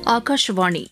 ஆகாஷவாணி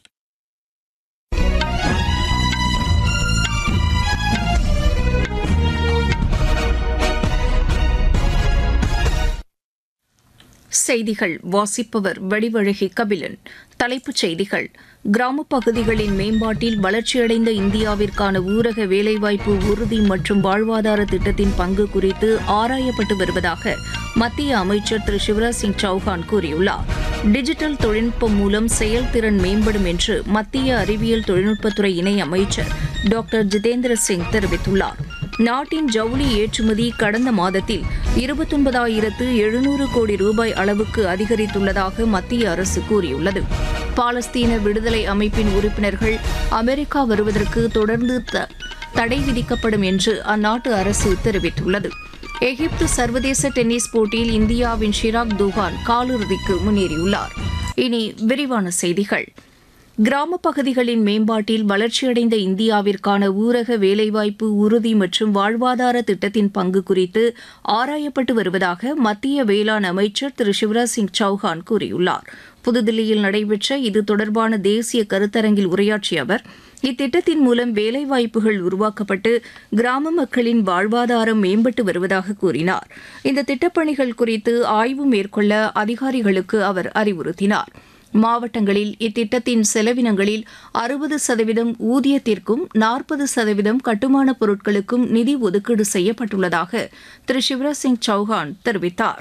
செய்திகள் வாசிப்பவர் வடிவழகி கபிலன் தலைப்புச் செய்திகள் கிராமப் பகுதிகளின் மேம்பாட்டில் வளர்ச்சியடைந்த இந்தியாவிற்கான ஊரக வேலைவாய்ப்பு உறுதி மற்றும் வாழ்வாதார திட்டத்தின் பங்கு குறித்து ஆராயப்பட்டு வருவதாக மத்திய அமைச்சர் திரு சிவராஜ் சிங் சௌஹான் கூறியுள்ளார் டிஜிட்டல் தொழில்நுட்பம் மூலம் செயல்திறன் மேம்படும் என்று மத்திய அறிவியல் தொழில்நுட்பத்துறை இணை அமைச்சர் டாக்டர் ஜிதேந்திர சிங் தெரிவித்துள்ளார் நாட்டின் ஜவுளி ஏற்றுமதி கடந்த மாதத்தில் இருபத்தொன்பதாயிரத்து எழுநூறு கோடி ரூபாய் அளவுக்கு அதிகரித்துள்ளதாக மத்திய அரசு கூறியுள்ளது பாலஸ்தீன விடுதலை அமைப்பின் உறுப்பினர்கள் அமெரிக்கா வருவதற்கு தொடர்ந்து த- தடை விதிக்கப்படும் என்று அந்நாட்டு அரசு தெரிவித்துள்ளது எகிப்து சர்வதேச டென்னிஸ் போட்டியில் இந்தியாவின் ஷிராக் துகான் காலிறுதிக்கு முன்னேறியுள்ளார் இனி விரிவான செய்திகள் கிராமப் பகுதிகளின் மேம்பாட்டில் வளர்ச்சியடைந்த இந்தியாவிற்கான ஊரக வேலைவாய்ப்பு உறுதி மற்றும் வாழ்வாதார திட்டத்தின் பங்கு குறித்து ஆராயப்பட்டு வருவதாக மத்திய வேளாண் அமைச்சர் திரு சிவராஜ் சிங் சௌஹான் கூறியுள்ளார் புதுதில்லியில் நடைபெற்ற இது தொடர்பான தேசிய கருத்தரங்கில் உரையாற்றிய அவர் இத்திட்டத்தின் மூலம் வேலைவாய்ப்புகள் உருவாக்கப்பட்டு கிராம மக்களின் வாழ்வாதாரம் மேம்பட்டு வருவதாக கூறினார் இந்த திட்டப்பணிகள் குறித்து ஆய்வு மேற்கொள்ள அதிகாரிகளுக்கு அவர் அறிவுறுத்தினார் மாவட்டங்களில் இத்திட்டத்தின் செலவினங்களில் அறுபது சதவீதம் ஊதியத்திற்கும் நாற்பது சதவீதம் கட்டுமானப் பொருட்களுக்கும் நிதி ஒதுக்கீடு செய்யப்பட்டுள்ளதாக திரு சிவராஜ் சிங் சௌஹான் தெரிவித்தார்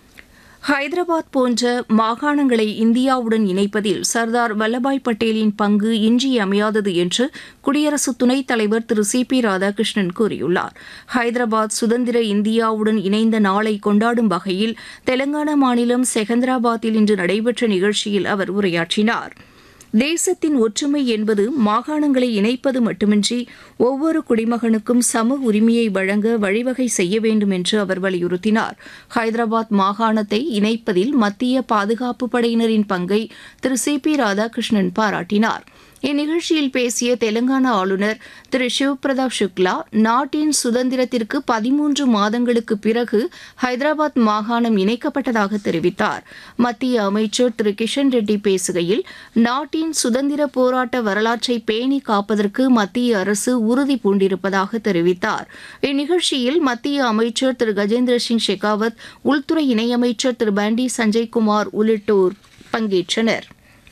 ஹைதராபாத் போன்ற மாகாணங்களை இந்தியாவுடன் இணைப்பதில் சர்தார் வல்லபாய் பட்டேலின் பங்கு இன்றியமையாதது என்று குடியரசு துணைத் தலைவர் திரு சி பி ராதாகிருஷ்ணன் கூறியுள்ளார் ஹைதராபாத் சுதந்திர இந்தியாவுடன் இணைந்த நாளை கொண்டாடும் வகையில் தெலங்கானா மாநிலம் செகந்திராபாத்தில் இன்று நடைபெற்ற நிகழ்ச்சியில் அவர் உரையாற்றினார் தேசத்தின் ஒற்றுமை என்பது மாகாணங்களை இணைப்பது மட்டுமின்றி ஒவ்வொரு குடிமகனுக்கும் சம உரிமையை வழங்க வழிவகை செய்ய வேண்டும் என்று அவர் வலியுறுத்தினார் ஹைதராபாத் மாகாணத்தை இணைப்பதில் மத்திய பாதுகாப்பு படையினரின் பங்கை திரு சி பி ராதாகிருஷ்ணன் பாராட்டினார் இந்நிகழ்ச்சியில் பேசிய தெலங்கானா ஆளுநர் திரு சிவபிரதாப் சுக்லா நாட்டின் சுதந்திரத்திற்கு பதிமூன்று மாதங்களுக்கு பிறகு ஹைதராபாத் மாகாணம் இணைக்கப்பட்டதாக தெரிவித்தார் மத்திய அமைச்சர் திரு கிஷன் ரெட்டி பேசுகையில் நாட்டின் சுதந்திர போராட்ட வரலாற்றை பேணி காப்பதற்கு மத்திய அரசு உறுதி பூண்டிருப்பதாக தெரிவித்தார் இந்நிகழ்ச்சியில் மத்திய அமைச்சர் திரு கஜேந்திர சிங் ஷெகாவத் உள்துறை இணையமைச்சர் திரு பண்டி சஞ்சய்குமார் உள்ளிட்டோர் பங்கேற்றனர்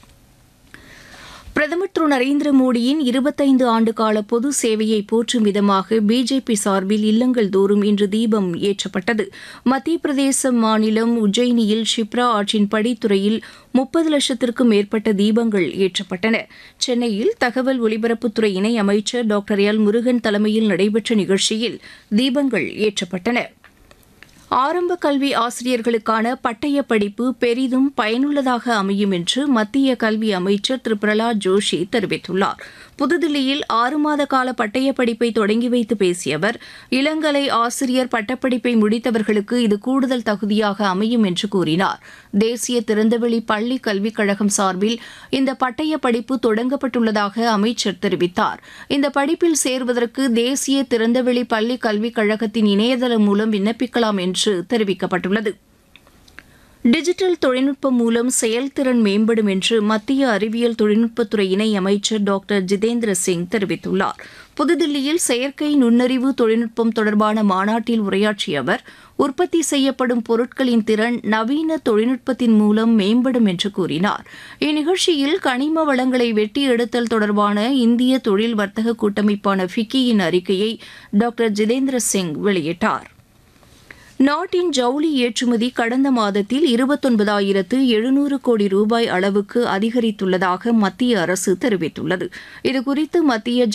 பிரதமர் திரு நரேந்திர மோடியின் இருபத்தைந்து ஆண்டுகால பொது சேவையை போற்றும் விதமாக பிஜேபி சார்பில் இல்லங்கள் தோறும் இன்று தீபம் ஏற்றப்பட்டது மத்திய பிரதேச மாநிலம் உஜ்ஜயினியில் ஷிப்ரா ஆற்றின் படித்துறையில் முப்பது லட்சத்திற்கும் மேற்பட்ட தீபங்கள் ஏற்றப்பட்டன சென்னையில் தகவல் ஒலிபரப்புத்துறை இணை அமைச்சர் டாக்டர் எல் முருகன் தலைமையில் நடைபெற்ற நிகழ்ச்சியில் தீபங்கள் ஏற்றப்பட்டன ஆரம்ப கல்வி ஆசிரியர்களுக்கான பட்டய படிப்பு பெரிதும் பயனுள்ளதாக அமையும் என்று மத்திய கல்வி அமைச்சர் திரு பிரலாத் ஜோஷி தெரிவித்துள்ளார் புதுதில்லியில் ஆறு மாத கால பட்டய படிப்பை தொடங்கி வைத்து பேசிய அவர் இளங்கலை ஆசிரியர் பட்டப்படிப்பை முடித்தவர்களுக்கு இது கூடுதல் தகுதியாக அமையும் என்று கூறினார் தேசிய திறந்தவெளி பள்ளி கல்விக் கழகம் சார்பில் இந்த பட்டய படிப்பு தொடங்கப்பட்டுள்ளதாக அமைச்சர் தெரிவித்தார் இந்த படிப்பில் சேர்வதற்கு தேசிய திறந்தவெளி பள்ளி கல்விக் கழகத்தின் இணையதளம் மூலம் விண்ணப்பிக்கலாம் என்று தெரிவிக்கப்பட்டுள்ளது டிஜிட்டல் தொழில்நுட்பம் மூலம் செயல்திறன் மேம்படும் என்று மத்திய அறிவியல் தொழில்நுட்பத்துறை இணை அமைச்சர் டாக்டர் ஜிதேந்திர சிங் தெரிவித்துள்ளார் புதுதில்லியில் செயற்கை நுண்ணறிவு தொழில்நுட்பம் தொடர்பான மாநாட்டில் உரையாற்றிய அவர் உற்பத்தி செய்யப்படும் பொருட்களின் திறன் நவீன தொழில்நுட்பத்தின் மூலம் மேம்படும் என்று கூறினார் இந்நிகழ்ச்சியில் கனிம வளங்களை வெட்டி எடுத்தல் தொடர்பான இந்திய தொழில் வர்த்தக கூட்டமைப்பான ஃபிக்கியின் அறிக்கையை டாக்டர் ஜிதேந்திர சிங் வெளியிட்டார் நாட்டின் ஜவுளி ஏற்றுமதி கடந்த மாதத்தில் இருபத்தொன்பதாயிரத்து எழுநூறு கோடி ரூபாய் அளவுக்கு அதிகரித்துள்ளதாக மத்திய அரசு தெரிவித்துள்ளது இதுகுறித்து மத்திய